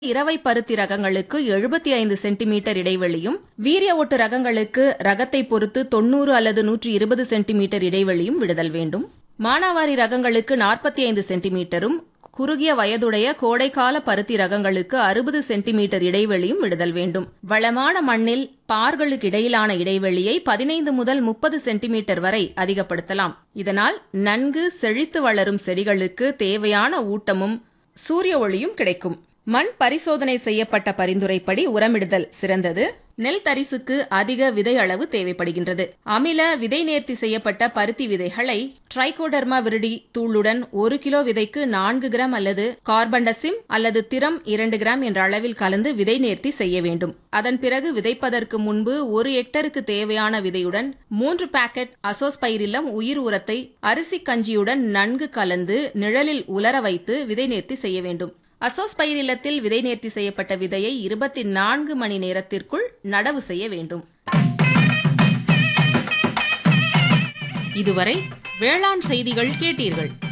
இரவை பருத்தி ரகங்களுக்கு எழுபத்தி ஐந்து சென்டிமீட்டர் இடைவெளியும் வீரிய ஒட்டு ரகங்களுக்கு ரகத்தை பொறுத்து தொண்ணூறு அல்லது நூற்றி இருபது சென்டிமீட்டர் இடைவெளியும் விடுதல் வேண்டும் மானாவாரி ரகங்களுக்கு நாற்பத்தி ஐந்து சென்டிமீட்டரும் குறுகிய வயதுடைய கோடைக்கால பருத்தி ரகங்களுக்கு அறுபது சென்டிமீட்டர் இடைவெளியும் விடுதல் வேண்டும் வளமான மண்ணில் பார்களுக்கு இடையிலான இடைவெளியை பதினைந்து முதல் முப்பது சென்டிமீட்டர் வரை அதிகப்படுத்தலாம் இதனால் நன்கு செழித்து வளரும் செடிகளுக்கு தேவையான ஊட்டமும் சூரிய ஒளியும் கிடைக்கும் மண் பரிசோதனை செய்யப்பட்ட பரிந்துரைப்படி உரமிடுதல் சிறந்தது நெல் தரிசுக்கு அதிக விதை அளவு தேவைப்படுகின்றது அமில விதை நேர்த்தி செய்யப்பட்ட பருத்தி விதைகளை ட்ரைகோடர்மா விரிடி தூளுடன் ஒரு கிலோ விதைக்கு நான்கு கிராம் அல்லது கார்பன்டசிம் அல்லது திரம் இரண்டு கிராம் என்ற அளவில் கலந்து விதை நேர்த்தி செய்ய வேண்டும் அதன் பிறகு விதைப்பதற்கு முன்பு ஒரு ஹெக்டருக்கு தேவையான விதையுடன் மூன்று பாக்கெட் அசோஸ்பைரில்லம் உயிர் உரத்தை அரிசி கஞ்சியுடன் நன்கு கலந்து நிழலில் உலர வைத்து விதை நேர்த்தி செய்ய வேண்டும் அசோஸ்பைரில்லத்தில் விதை நேர்த்தி செய்யப்பட்ட விதையை இருபத்தி நான்கு மணி நேரத்திற்குள் நடவு செய்ய வேண்டும் இதுவரை வேளாண் செய்திகள் கேட்டீர்கள்